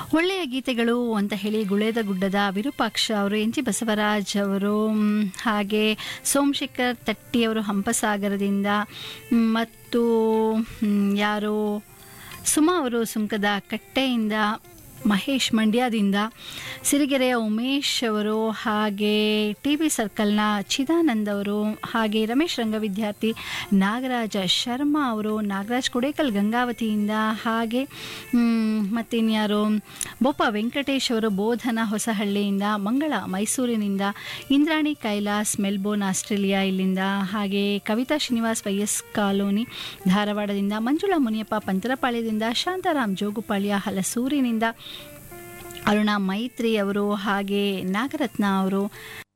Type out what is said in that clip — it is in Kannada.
ಒಳ್ಳೆಯ ಗೀತೆಗಳು ಅಂತ ಹೇಳಿ ಗುಳೇದ ಗುಡ್ಡದ ವಿರೂಪಾಕ್ಷ ಅವರು ಎನ್ ಜಿ ಬಸವರಾಜ್ ಅವರು ಮ್, ಹಾಗೆ ಸೋಮಶೇಖರ್ ತಟ್ಟಿ ಅವರು ಹಂಪಸಾಗರದಿಂದ ಮ್, ಮತ್ತು ಮ್, ಯಾರು ಸುಮಾ ಅವರು ಸುಂಕದ ಕಟ್ಟೆಯಿಂದ ಮಹೇಶ್ ಮಂಡ್ಯದಿಂದ ಸಿರಿಗೆರೆಯ ಉಮೇಶ್ ಅವರು ಹಾಗೆ ಟಿ ವಿ ಸರ್ಕಲ್ನ ಚಿದಾನಂದ್ ಅವರು ಹಾಗೆ ರಮೇಶ್ ರಂಗ ವಿದ್ಯಾರ್ಥಿ ನಾಗರಾಜ ಶರ್ಮಾ ಅವರು ನಾಗರಾಜ್ ಕೊಡೇಕಲ್ ಗಂಗಾವತಿಯಿಂದ ಹಾಗೆ ಮ್, ಮತ್ತಿನ್ಯಾರು ಬೋಪ ವೆಂಕಟೇಶ್ ಅವರು ಬೋಧನ ಹೊಸಹಳ್ಳಿಯಿಂದ ಮಂಗಳ ಮೈಸೂರಿನಿಂದ ಇಂದ್ರಾಣಿ ಕೈಲಾಸ್ ಮೆಲ್ಬೋರ್ನ್ ಆಸ್ಟ್ರೇಲಿಯಾ ಇಲ್ಲಿಂದ ಹಾಗೆ Kavitha Srinivas Y S colony ಧಾರವಾಡದಿಂದ ಮಂಜುಳಾ ಮುನಿಯಪ್ಪ ಪಂತರಪಾಳ್ಯದಿಂದ ಶಾಂತಾರಾಮ್ ಜೋಗುಪಾಳ್ಯ ಹಲಸೂರಿನಿಂದ ಅರುಣಾ ಮೈತ್ರಿ ಅವರು ಹಾಗೆ ನಾಗರತ್ನ ಅವರು